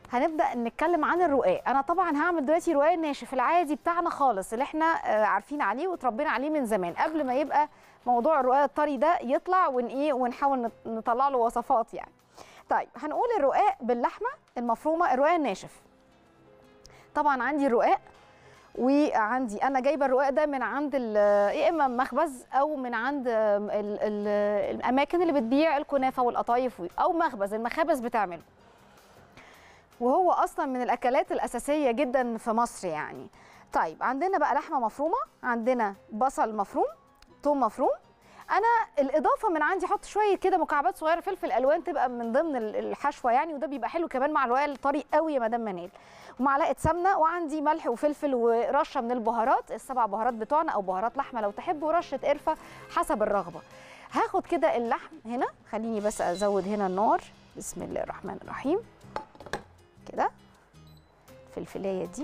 هنبدا نتكلم عن الرقاق انا طبعا هعمل دلوقتي رقاق ناشف العادي بتاعنا خالص اللي احنا آه، عارفين عليه وتربينا عليه من زمان قبل ما يبقى موضوع الرقاق الطري ده يطلع ون ايه ونحاول نط- نطلع له وصفات يعني طيب هنقول الرقاق باللحمه المفرومه الرقاق الناشف طبعا عندي الرقاق وعندي انا جايبه الرقاق ده من عند ال- يا اما مخبز او من عند ال ال الاماكن اللي بتبيع الكنافه والقطايف او مخبز المخابز بتعمله وهو اصلا من الاكلات الاساسيه جدا في مصر يعني طيب عندنا بقى لحمه مفرومه عندنا بصل مفروم ثوم مفروم انا الاضافه من عندي احط شويه كده مكعبات صغيره فلفل الوان تبقى من ضمن ال- الحشوه يعني وده بيبقى حلو كمان مع الرقاق الطري قوي يا مدام منال ومعلقه سمنه وعندي ملح وفلفل ورشه من البهارات السبع بهارات بتوعنا او بهارات لحمه لو تحبوا ورشه قرفه حسب الرغبه هاخد كده اللحم هنا خليني بس ازود هنا النار بسم الله الرحمن الرحيم كده الفلفلايه دي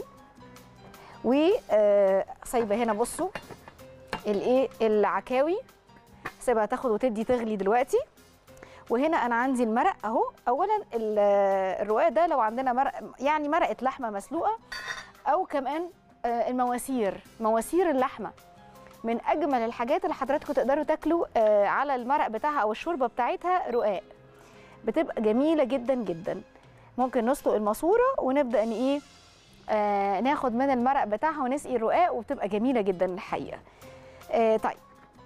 وسايبه هنا بصوا الايه العكاوي سيبها تاخد وتدي تغلي دلوقتي وهنا انا عندي المرق اهو اولا ال- الرقاق ده لو عندنا مرق يعني مرقه لحمه مسلوقه او كمان آه، المواسير مواسير اللحمه من اجمل الحاجات اللي حضراتكم تقدروا تاكلوا آه، على المرق بتاعها او الشوربه بتاعتها رقاق بتبقى جميله جدا جدا ممكن نسلق الماسوره ونبدا ان ايه آه ناخد من المرق بتاعها ونسقي الرقاق وبتبقى جميله جدا الحقيقه آه طيب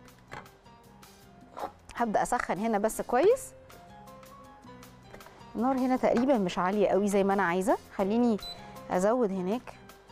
هبدا اسخن هنا بس كويس النار هنا تقريبا مش عاليه قوي زي ما انا عايزه خليني ازود هناك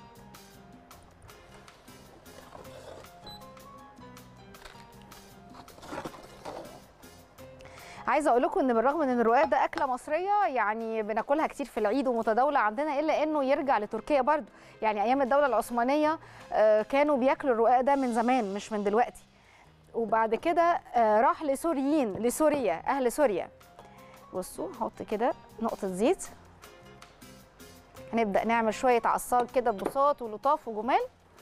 عايزه اقول لكم ان بالرغم ان الرقاق ده اكله مصريه يعني بناكلها كتير في العيد ومتداوله عندنا الا انه يرجع لتركيا برضو يعني ايام الدوله العثمانيه آه، كانوا بياكلوا الرقاق ده من زمان مش من دلوقتي وبعد كده آه، راح لسوريين لسوريا اهل سوريا بصوا هحط كده نقطه زيت هنبدا نعمل شويه عصاج كده ببساط ولطاف وجمال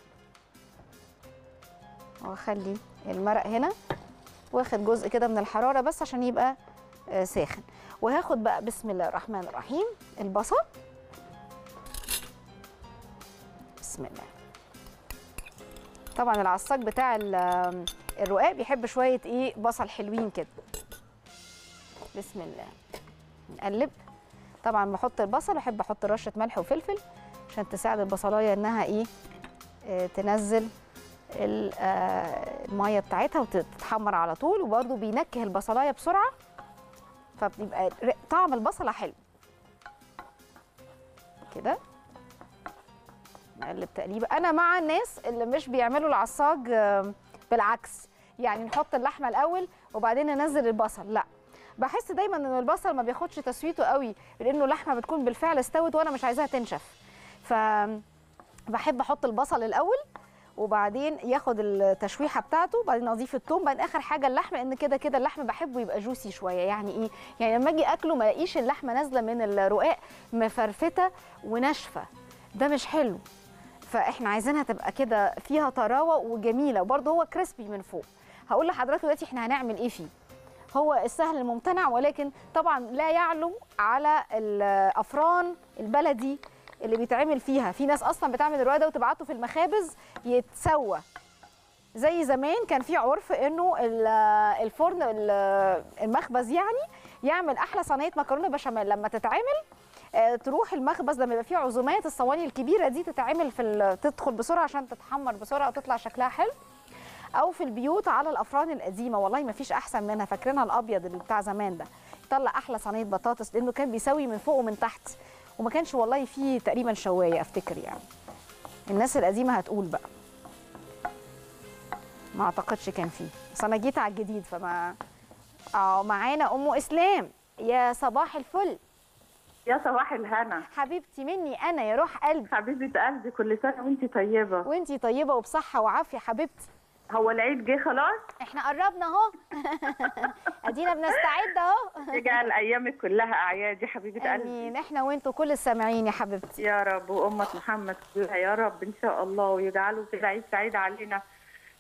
واخلي المرق هنا واخد جزء كده من الحراره بس عشان يبقى آه، ساخن وهاخد بقى بسم الله الرحمن الرحيم البصل بسم الله طبعا العصاج بتاع ال- الرقاق بيحب شويه ايه بصل حلوين كده بسم الله نقلب طبعا بحط البصل بحب احط رشه ملح وفلفل عشان تساعد البصلايه انها ايه آه، تنزل ال- آه، الميه بتاعتها وتتحمر على طول وبرده بينكه البصلايه بسرعه فبيبقى ر- طعم البصله حلو كده نقلب تقليبه انا مع الناس اللي مش بيعملوا العصاج آه، بالعكس يعني نحط اللحمه الاول وبعدين ننزل البصل لا بحس دايما ان البصل ما بياخدش تسويته قوي لانه اللحمه بتكون بالفعل استوت وانا مش عايزاها تنشف ف بحب احط البصل الاول وبعدين ياخد التشويحه بتاعته وبعدين اضيف الثوم بعدين اخر حاجه اللحم لان كده كده اللحم بحبه يبقى جوسي شويه يعني ايه يعني لما اجي اكله ما الاقيش اللحمه نازله من الرقاق مفرفته وناشفه ده مش حلو فاحنا عايزينها تبقى كده فيها طراوه وجميله وبرده هو كريسبي من فوق هقول لحضراتكم دلوقتي احنا هنعمل ايه فيه هو السهل الممتنع ولكن طبعا لا يعلو على الافران البلدي اللي بيتعمل فيها في ناس اصلا بتعمل الرقاق ده وتبعته في المخابز يتسوى زي زمان كان في عرف انه ال- الفرن ال- المخبز يعني يعمل احلى صينيه مكرونه بشاميل لما تتعمل آه، تروح المخبز لما يبقى فيه عزومات الصواني الكبيره دي تتعمل في ال- تدخل بسرعه عشان تتحمر بسرعه وتطلع شكلها حلو او في البيوت على الافران القديمه والله ما فيش احسن منها فاكرينها الابيض اللي بتاع زمان ده يطلع احلى صينيه بطاطس لانه كان بيسوي من فوق ومن تحت وما كانش والله فيه تقريبا شوايه افتكر يعني الناس القديمه هتقول بقى ما اعتقدش كان فيه بس انا جيت على الجديد فما اه معانا ام اسلام يا صباح الفل يا صباح الهنا حبيبتي مني انا يا روح قلبي حبيبة قلبي كل سنة وانت طيبة وانتي طيبه وبصحه وعافيه حبيبتي هو العيد جه خلاص احنا قربنا اهو ادينا بنستعد اهو يجعل ايامك كلها اعياد يا حبيبة امين قلبي احنا وانتوا كل السامعين يا حبيبتي يا رب وأمة محمد كلها يا رب إن شاء الله ويجعلوا كده عيد سعيد علينا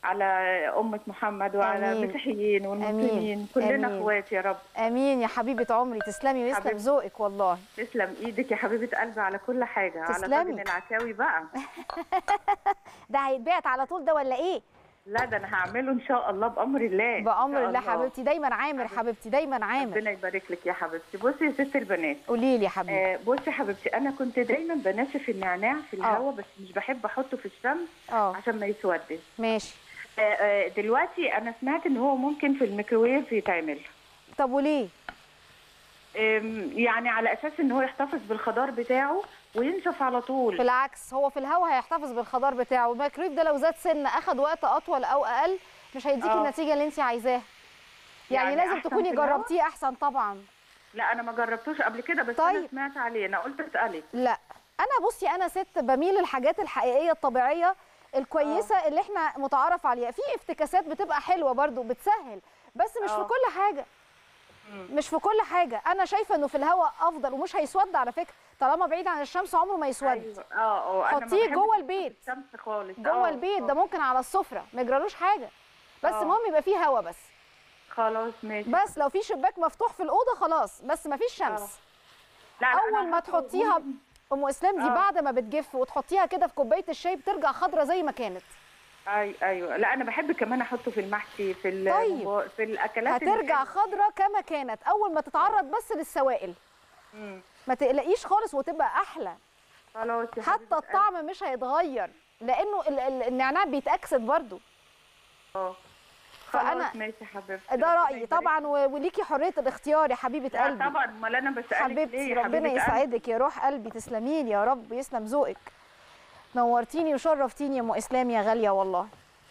على أمة محمد وعلى آمين. المسيحيين والمسلمين كلنا آمين. اخوات يا رب امين يا حبيبه عمري تسلمي ويسلم حبيبتي. ذوقك والله تسلم ايدك يا حبيبه قلبي على كل حاجه على تسلمي. طاجن العكاوي بقى ده هيتبعت على طول ده ولا ايه لا ده انا هعمله ان شاء الله بامر الله إن بامر شاء الله حبيبتي دايما عامر حبيبتي دايما عامر ربنا يبارك لك يا حبيبتي بصي يا ست البنات قولي لي يا حبيبتي آه بصي يا حبيبتي انا كنت دايما بنشف النعناع في الهواء بس مش بحب احطه في الشمس اه عشان ما يسودش ماشي آه آه دلوقتي انا سمعت ان هو ممكن في الميكروويف يتعمل طب وليه آم، يعني على اساس ان هو يحتفظ بالخضار بتاعه وينشف على طول بالعكس هو في الهواء هيحتفظ بالخضار بتاعه الميكرويف ده لو زاد سنه اخد وقت اطول او اقل مش هيديكي آه. النتيجه اللي انت عايزاها يعني, يعني لازم أحسن تكوني في الهوا؟ جربتيه احسن طبعا لا انا ما جربتوش قبل كده بس طيب. انا سمعت عليه انا قلت اسالك لا انا بصي انا ست بميل للحاجات الحقيقيه الطبيعيه الكويسه اللي احنا متعارف عليها في افتكاسات بتبقى حلوه برضو بتسهل بس مش في آه. كل حاجه مش في كل حاجه انا شايفه انه في الهواء افضل ومش هيسود على فكره طالما بعيد عن الشمس عمره ما يسود أيوة. اه اه أنا ما حطيه بحبش جوه البيت. الشمس خالص جوه آه، البيت آه. ده ممكن على السفره ما يجرالوش حاجه بس آه. المهم يبقى فيه هوا بس خلاص ماشي بس لو في شباك مفتوح في الاوضه خلاص بس ما فيش شمس لا، لا، أنا اول ما هحطه- تحطيها ام اسلام دي آه. بعد ما بتجف وتحطيها كده في كوبايه الشاي بترجع خضره زي ما كانت اي ايوه لا انا بحب كمان احطه في المحشي في ال- طيب. في الاكلات اللي هترجع حلوة. خضره كما كانت اول ما تتعرض بس للسوائل مم. ما تقلقيش خالص وتبقى احلى خلاص يا حتى حبيبة الطعم مش هيتغير لانه ال- ال- النعناع بيتاكسد برضو قلبي. اه فأنا- خلاص ماشي يا حبيبتي ده ربنا رايي يبارك طبعا و- وليكي حريه الاختيار يا حبيبه لا قلبي طبعا امال انا بسالك حبيبتي ليه يا ربنا حبيبة قلبي؟ يسعدك يا روح قلبي تسلمي لي يا رب يسلم ذوقك نورتيني وشرفتيني يا ام اسلام يا غاليه والله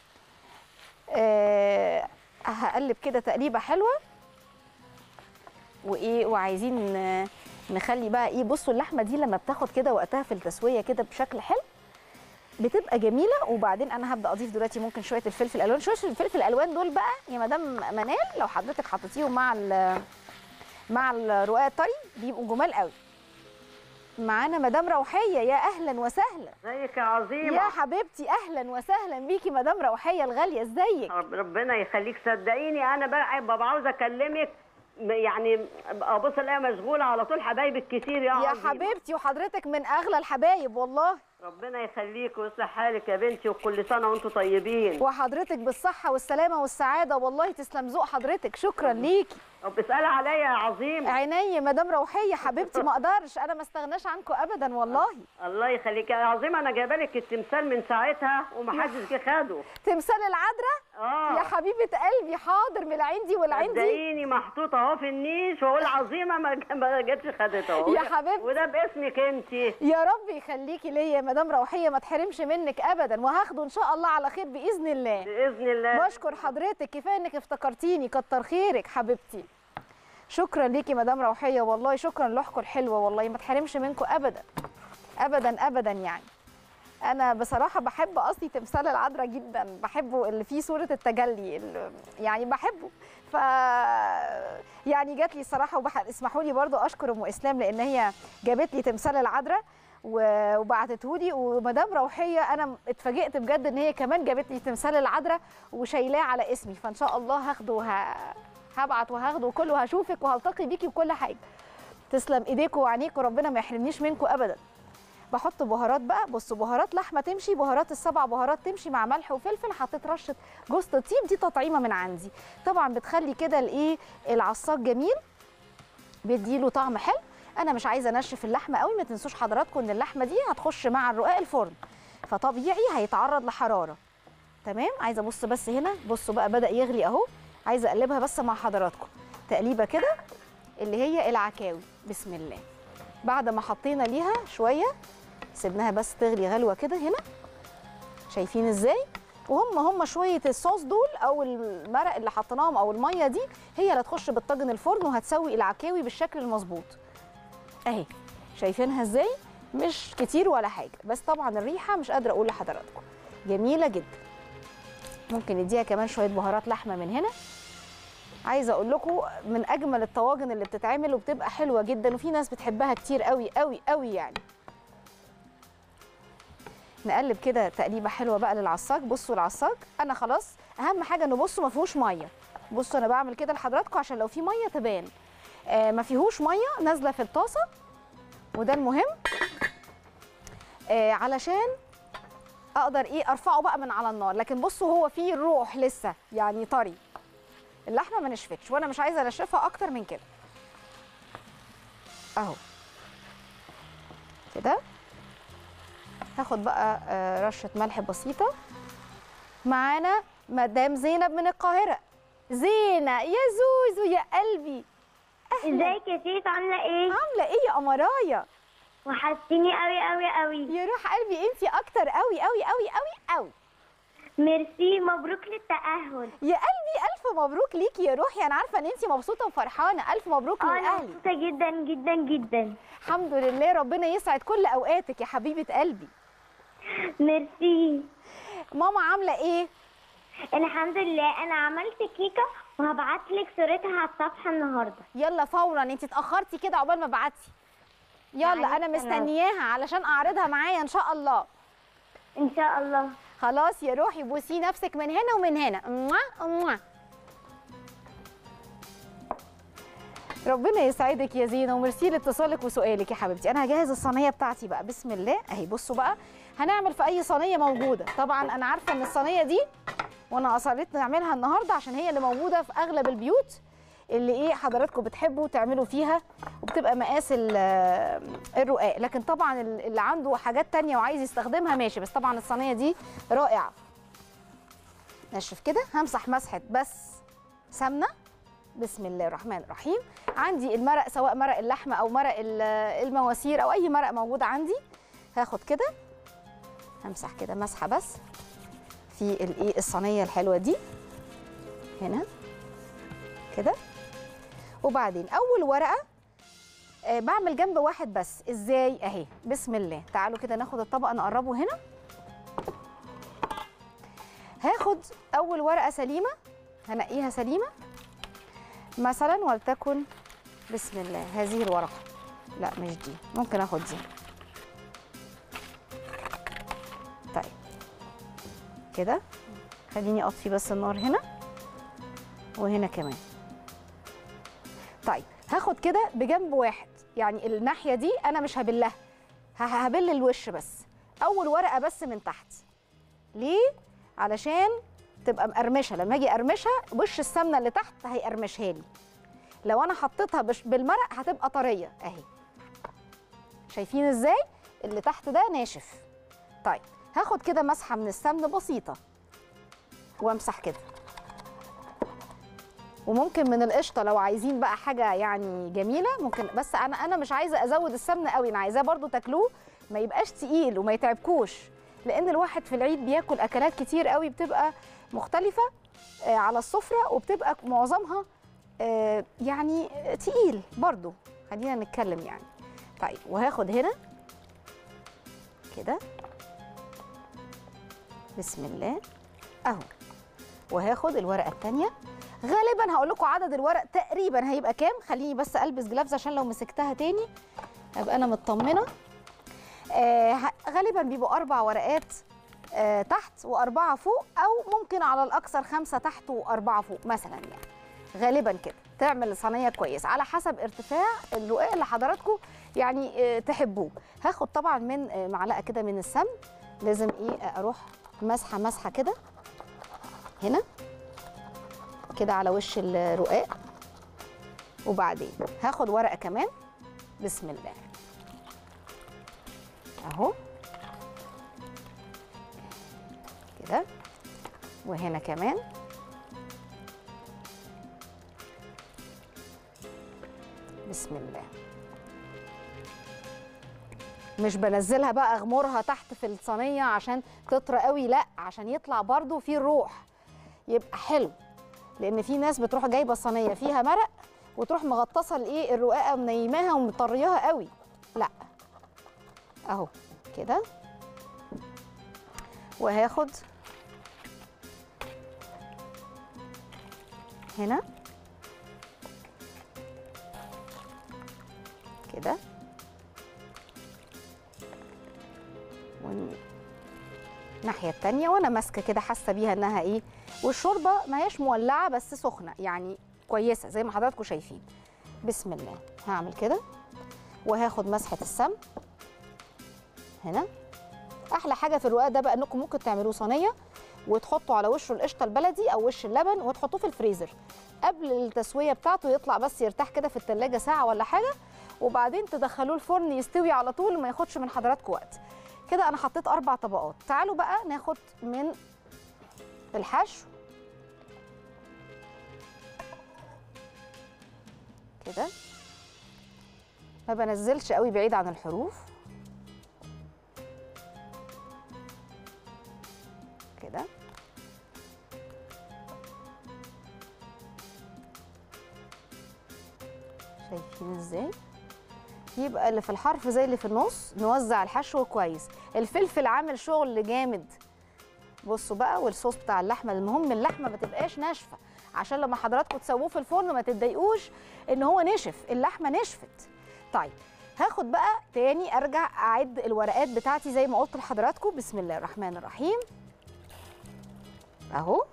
أه هقلب كده تقليبه حلوه وايه وعايزين آه، نخلي بقى ايه بصوا اللحمه دي لما بتاخد كده وقتها في التسويه كده بشكل حلو بتبقى جميله وبعدين انا هبدا اضيف دلوقتي ممكن شويه الفلفل الالوان شويه الفلفل الالوان دول بقى يا مدام منال لو حضرتك حطيتيهم مع ال- مع الرقاق الطري بيبقوا جمال قوي معانا مدام روحيه يا اهلا وسهلا ازيك يا عظيمة يا حبيبتي اهلا وسهلا بيكي مدام روحيه الغاليه ازيك رب- ربنا يخليك صدقيني انا بقى ببقى عاوزه اكلمك م- يعني ابص الاقيها مشغوله على طول حبايبك كتير يا يا عظيمة. حبيبتي وحضرتك من اغلى الحبايب والله ربنا يخليك ويصلح حالك يا بنتي وكل سنه وانتم طيبين وحضرتك بالصحه والسلامه والسعاده والله تسلم ذوق حضرتك شكرا ليكي طب اسالي عليا يا عظيمه عيني مدام روحيه حبيبتي ما اقدرش انا ما استغناش عنكم ابدا والله الله يخليك يا عظيمه انا جايبه لك التمثال من ساعتها ومحدش جه خده تمثال العذراء اه يا حبيبه قلبي حاضر من العين دي والعين دي صدقيني محطوط اهو في النيش واقول عظيمه ما ج- ما جتش خدته اهو يا حبيبتي. وده باسمك انت يا رب يخليكي ليا يا مدام روحيه ما تحرمش منك ابدا وهاخده ان شاء الله على خير باذن الله باذن الله بشكر حضرتك كفايه انك افتكرتيني كتر خيرك حبيبتي شكرا ليكي مدام روحيه والله شكرا لوحكم الحلوه والله ما تحرمش منكم ابدا ابدا ابدا يعني انا بصراحه بحب اصلي تمثال العذراء جدا بحبه اللي فيه صوره التجلي اللي يعني بحبه ف يعني جات لي الصراحه وبح... اسمحوا لي برضو اشكر ام اسلام لان هي جابت لي تمثال العذراء و- وبعتته لي ومدام روحيه انا اتفاجئت بجد ان هي كمان جابت لي تمثال العذراء وشايلاه على اسمي فان شاء الله هاخده وه... هبعت وهاخده وكله هشوفك وهلتقي بيكي وكل حاجه تسلم ايديكم وعينيكم ربنا ما يحرمنيش منكم ابدا بحط بهارات بقى بصوا بهارات لحمه تمشي بهارات السبع بهارات تمشي مع ملح وفلفل حطيت رشه جوز الطيب دي تطعيمه من عندي طبعا بتخلي كده الايه العصاج جميل بيديله طعم حلو انا مش عايزه انشف اللحمه قوي ما تنسوش حضراتكم ان اللحمه دي هتخش مع الرقاق الفرن فطبيعي هيتعرض لحراره تمام عايزه ابص بس هنا بصوا بقى بدا يغلي اهو عايزه اقلبها بس مع حضراتكم تقليبه كده اللي هي العكاوي بسم الله بعد ما حطينا ليها شويه سيبناها بس تغلي غلوه كده هنا شايفين ازاي وهم هم شويه الصوص دول او المرق اللي حطيناهم او الميه دي هي اللي هتخش بالطاجن الفرن وهتسوي العكاوي بالشكل المظبوط اهي شايفينها ازاي مش كتير ولا حاجه بس طبعا الريحه مش قادره اقول لحضراتكم جميله جدا ممكن نديها كمان شويه بهارات لحمه من هنا عايزه اقول لكم من اجمل الطواجن اللي بتتعمل وبتبقى حلوه جدا وفي ناس بتحبها كتير قوي قوي قوي يعني نقلب كده تقليبه حلوه بقى للعصاج بصوا العصاج انا خلاص اهم حاجه انه بصوا ما فيهوش ميه بصوا انا بعمل كده لحضراتكم عشان لو في ميه تبان آه ما فيهوش ميه نازله في الطاسه وده المهم آه علشان اقدر ايه ارفعه بقى من على النار لكن بصوا هو فيه الروح لسه يعني طري اللحمه ما نشفتش وانا مش عايزه انشفها اكتر من كده اهو كده هاخد بقى آه، رشه ملح بسيطه معانا مدام زينب من القاهره زينه يا زوزو يا قلبي أهلاً. ازيك يا سيف عامله ايه عامله ايه يا قمرايه وحشتيني قوي قوي قوي يا روح قلبي انتي اكتر قوي قوي قوي قوي قوي ميرسي مبروك للتأهل يا قلبي الف مبروك ليكي يا روحي انا عارفه ان انتي مبسوطه وفرحانه الف مبروك اه انا للاهلي مبسوطه جدا جدا جدا الحمد لله ربنا يسعد كل اوقاتك يا حبيبه قلبي ميرسي ماما عامله ايه الحمد لله انا عملت كيكه وهبعت لك صورتها على الصفحه النهارده يلا فورا انتي اتاخرتي كده عقبال ما بعتي يلا معلش انا أنا- مستنياها علشان اعرضها معايا ان شاء الله ان شاء الله خلاص يا روحي بوسي نفسك من هنا ومن هنا أموا، أموا. ربنا يسعدك يا زينه وميرسي لاتصالك وسؤالك يا حبيبتي انا هجهز الصينيه بتاعتي بقى بسم الله اهي بصوا بقى هنعمل في اي صينيه موجوده طبعا انا عارفه ان الصينيه دي وانا اصريت نعملها النهارده عشان هي اللي موجوده في اغلب البيوت اللي ايه حضراتكم بتحبوا تعملوا فيها وبتبقى مقاس ال- الرقاق لكن طبعا اللي عنده حاجات تانية وعايز يستخدمها ماشي بس طبعا الصينيه دي رائعه نشف كده همسح مسحه بس سمنه بسم الله الرحمن الرحيم عندي المرق سواء مرق اللحمه او مرق ال- المواسير او اي مرق موجود عندي هاخد كده همسح كده مسحه بس في الايه الصينيه الحلوه دي هنا كده وبعدين اول ورقه آه بعمل جنب واحد بس ازاي اهي بسم الله تعالوا كده ناخد الطبق نقربه هنا هاخد اول ورقه سليمه هنقيها سليمه مثلا ولتكن بسم الله هذه الورقه لا مش دي ممكن اخد دي طيب كده خليني اطفي بس النار هنا وهنا كمان طيب هاخد كده بجنب واحد يعني الناحيه دي انا مش هبلها ه- هبل الوش بس اول ورقه بس من تحت ليه علشان تبقى مقرمشه لما اجي اقرمشها وش السمنه اللي تحت هيقرمشها لي لو انا حطيتها بش- بالمرق هتبقى طريه اهي شايفين ازاي اللي تحت ده ناشف طيب هاخد كده مسحه من السمن بسيطه وامسح كده وممكن من القشطه لو عايزين بقى حاجه يعني جميله ممكن بس انا انا مش عايزه ازود السمنه قوي انا عايزاه برضو تاكلوه ما يبقاش تقيل وما يتعبكوش لان الواحد في العيد بياكل اكلات كتير قوي بتبقى مختلفه آه، على السفره وبتبقى معظمها آه، يعني آه، تقيل برضو خلينا نتكلم يعني طيب وهاخد هنا كده بسم الله اهو وهاخد الورقه الثانيه غالبا هقول لكم عدد الورق تقريبا هيبقى كام خليني بس البس جلافز عشان لو مسكتها تاني ابقى انا مطمنه آه ه- غالبا بيبقوا اربع ورقات آه تحت واربعه فوق او ممكن على الاكثر خمسه تحت واربعه فوق مثلا يعني غالبا كده تعمل صينيه كويس على حسب ارتفاع الرقاق اللي حضراتكم يعني آه تحبوه هاخد طبعا من آه معلقه كده من السمن لازم ايه آه، اروح مسحه مسحه كده هنا كده على وش الرقاق وبعدين هاخد ورقه كمان بسم الله اهو كده وهنا كمان بسم الله مش بنزلها بقى اغمرها تحت في الصينيه عشان تطرى قوي لا عشان يطلع برضو فيه الروح يبقى حلو لان في ناس بتروح جايبه صينيه فيها مرق وتروح مغطسه الايه الرقاقه منيماها ومطرياها قوي لا اهو كده وهاخد هنا كده ون- الناحيه التانية وانا ماسكه كده حاسه بيها انها ايه والشوربه ما هياش مولعه بس سخنه يعني كويسه زي ما حضراتكم شايفين بسم الله هعمل كده وهاخد مسحه السمن هنا احلى حاجه في الرقاق ده بقى انكم ممكن تعملوه صينيه وتحطوا على وشه القشطه البلدي او وش اللبن وتحطوه في الفريزر قبل التسويه بتاعته يطلع بس يرتاح كده في التلاجة ساعه ولا حاجه وبعدين تدخلوه الفرن يستوي على طول وما ياخدش من حضراتكم وقت كده انا حطيت اربع طبقات تعالوا بقى ناخد من الحشو كده ما بنزلش قوي بعيد عن الحروف كده شايفين ازاي يبقى اللي في الحرف زي اللي في النص نوزع الحشو كويس الفلفل عامل شغل جامد بصوا بقى والصوص بتاع اللحمه المهم اللحمه ما تبقاش ناشفه عشان لما حضراتكم تسووه في الفرن ما تتضايقوش ان هو نشف اللحمه نشفت طيب هاخد بقى تاني ارجع اعد الورقات بتاعتي زي ما قلت لحضراتكم بسم الله الرحمن الرحيم اهو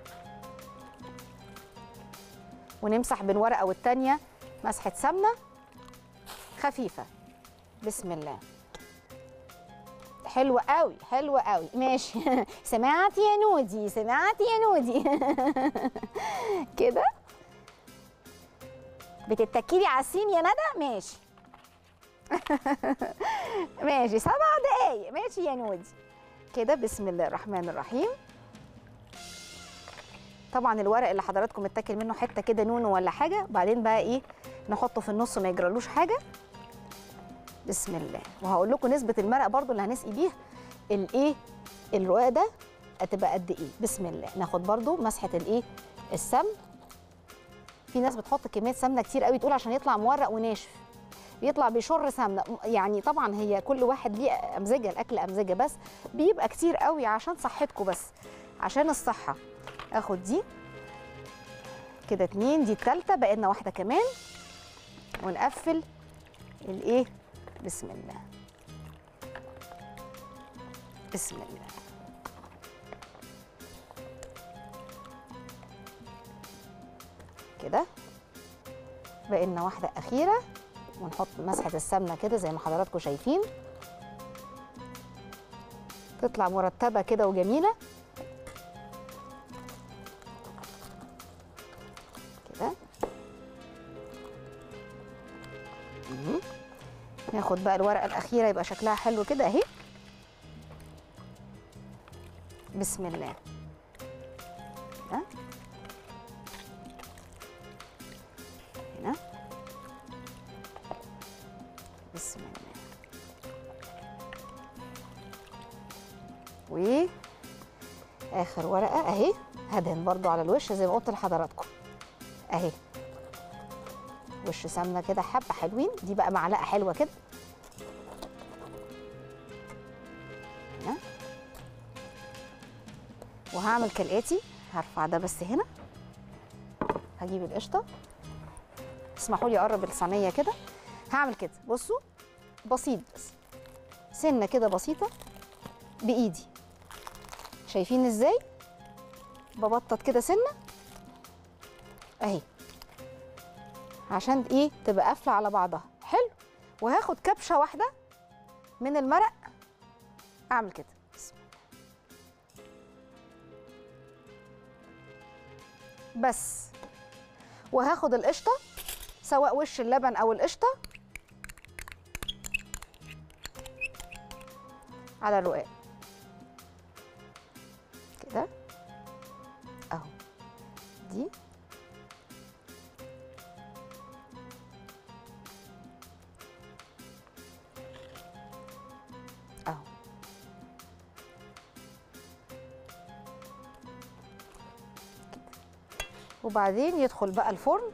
ونمسح بين ورقه والتانيه مسحه سمنه خفيفه بسم الله حلوة قوي حلوة قوي ماشي سمعت يا نودي سمعت يا نودي كده بتتكلي على السين يا ندى ماشي ماشي سبع دقايق ماشي يا نودي كده بسم الله الرحمن الرحيم طبعا الورق اللي حضراتكم متاكل منه حته كده نون ولا حاجه بعدين بقى ايه نحطه في النص ما يجرالوش حاجه بسم الله وهقول لكم نسبه المرق برضو اللي هنسقي بيها الايه الرقاق ده هتبقى قد ايه بسم الله ناخد برضو مسحه الايه السمن في ناس بتحط كميه سمنه كتير قوي تقول عشان يطلع مورق وناشف بيطلع بيشر سمنه يعني طبعا هي كل واحد ليه امزجه الاكل امزجه بس بيبقى كتير قوي عشان صحتكم بس عشان الصحه اخد دي كده اتنين دي التالتة بقينا واحدة كمان ونقفل الايه بسم الله بسم الله كده بقينا واحدة أخيرة ونحط مسحة السمنة كده زي ما حضراتكم شايفين تطلع مرتبة كده وجميلة كده مم. ناخد بقى الورقة الأخيرة يبقى شكلها حلو كده أهي بسم الله كده هنا بسم الله و آخر ورقة أهي هدهن برضو على الوش زي ما قلت لحضراتكم اهي وش سمنه كده حبه حلوين دي بقى معلقه حلوه كده هنا وهعمل كالاتي هرفع ده بس هنا هجيب القشطه اسمحوا لي اقرب الصينيه كده هعمل كده بصوا بسيط بس سنه كده بسيطه بايدي شايفين ازاي ببطط كده سنه اهي عشان ايه تبقى قافله على بعضها حلو وهاخد كبشه واحده من المرق اعمل كده بسم الله. بس وهاخد القشطه سواء وش اللبن او القشطه على الرقاق كده اهو دي اهو وبعدين يدخل بقى الفرن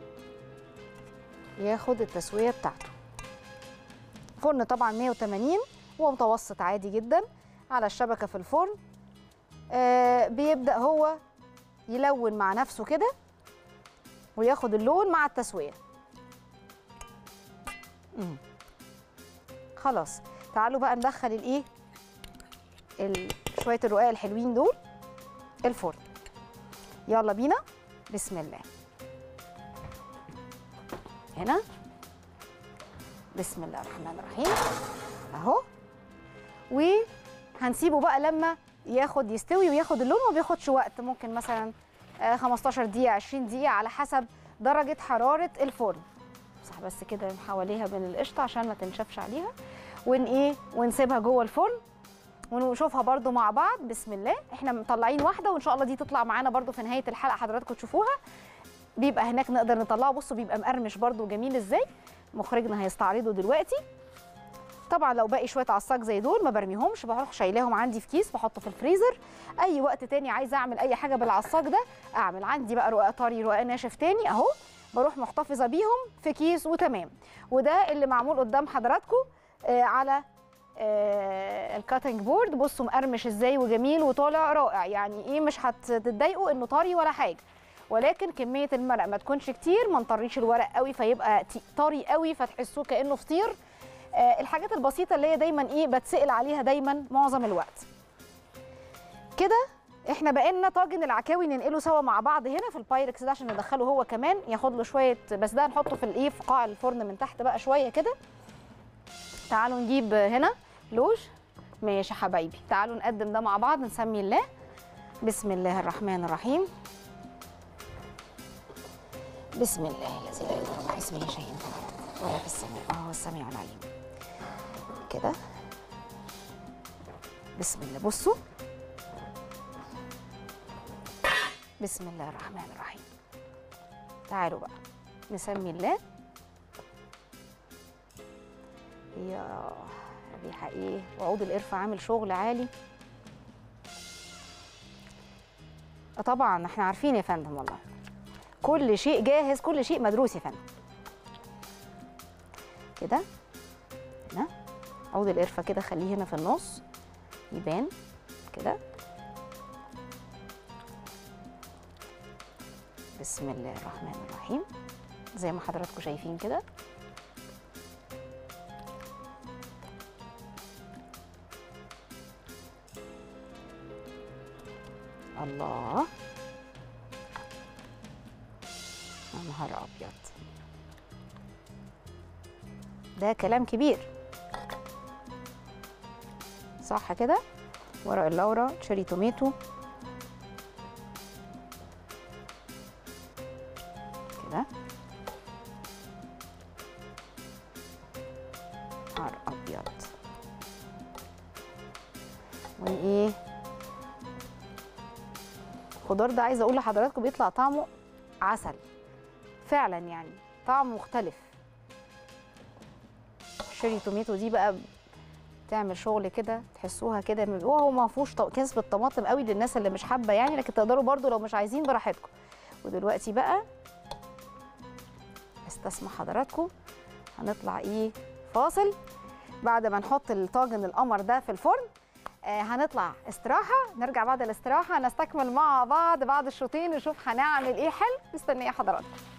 ياخد التسويه بتاعته فرن طبعا 180 ومتوسط عادي جدا على الشبكه في الفرن آه بيبدا هو يلون مع نفسه كده وياخد اللون مع التسويه مم. خلاص تعالوا بقى ندخل الايه شويه الرقاق الحلوين دول الفرن يلا بينا بسم الله هنا بسم الله الرحمن الرحيم اهو وهنسيبه بقى لما ياخد يستوي وياخد اللون وما بياخدش وقت ممكن مثلا آه، 15 دقيقه 20 دقيقه على حسب درجه حراره الفرن صح بس كده من حواليها من القشطه عشان ما تنشفش عليها ون ايه ونسيبها جوه الفرن ونشوفها برضو مع بعض بسم الله احنا مطلعين واحده وان شاء الله دي تطلع معانا برضو في نهايه الحلقه حضراتكم تشوفوها بيبقى هناك نقدر نطلعه بصوا بيبقى مقرمش برضو جميل ازاي مخرجنا هيستعرضه دلوقتي طبعا لو باقي شويه عصاج زي دول ما برميهمش بروح شايلاهم عندي في كيس بحطه في الفريزر اي وقت تاني عايزه اعمل اي حاجه بالعصاج ده اعمل عندي بقى رقاق طري رقاق ناشف تاني اهو بروح محتفظه بيهم في كيس وتمام وده اللي معمول قدام حضراتكم آه على آه الكاتنج بورد بصوا مقرمش ازاي وجميل وطالع رائع يعني ايه مش هتتضايقوا انه طري ولا حاجه ولكن كميه المرق ما تكونش كتير ما نطريش الورق قوي فيبقى تي- طري قوي فتحسوه كانه فطير آه الحاجات البسيطه اللي هي دايما ايه بتسال عليها دايما معظم الوقت كده احنا بقينا طاجن العكاوي ننقله سوا مع بعض هنا في البايركس ده عشان ندخله هو كمان ياخد له شويه بس ده نحطه في الايه في قاع الفرن من تحت بقى شويه كده تعالوا نجيب هنا لوج ماشي يا حبايبي تعالوا نقدم ده مع بعض نسمي الله بسم الله الرحمن الرحيم بسم الله الذي لا يضر مع اسمه شيء ولا في السماء وهو السميع العليم كده بسم الله بصوا بسم الله الرحمن الرحيم تعالوا بقى نسمي الله يا ريحه ايه وعود القرفه عامل شغل عالي آه طبعا احنا عارفين يا فندم والله كل شيء جاهز كل شيء مدروس يا فندم كده هنا عود القرفه كده خليه هنا في النص يبان كده بسم الله الرحمن الرحيم زي ما حضراتكم شايفين كده الله يا نهار ابيض ده كلام كبير صح كده ورق اللورا تشيري توميتو كده نهار ابيض وايه الخضار ده عايزه اقول لحضراتكم بيطلع طعمه عسل فعلا يعني طعم مختلف الشيري توميتو دي بقى تعمل شغل كده تحسوها كده هو ما فيهوش ط- كسبة طماطم قوي للناس اللي مش حابه يعني لكن تقدروا برضو لو مش عايزين براحتكم ودلوقتي بقى استسمح حضراتكم هنطلع ايه فاصل بعد ما نحط الطاجن القمر ده في الفرن آه هنطلع استراحة نرجع بعد الاستراحة نستكمل مع بعض بعد الشوطين نشوف هنعمل ايه حلو مستنية حضراتكم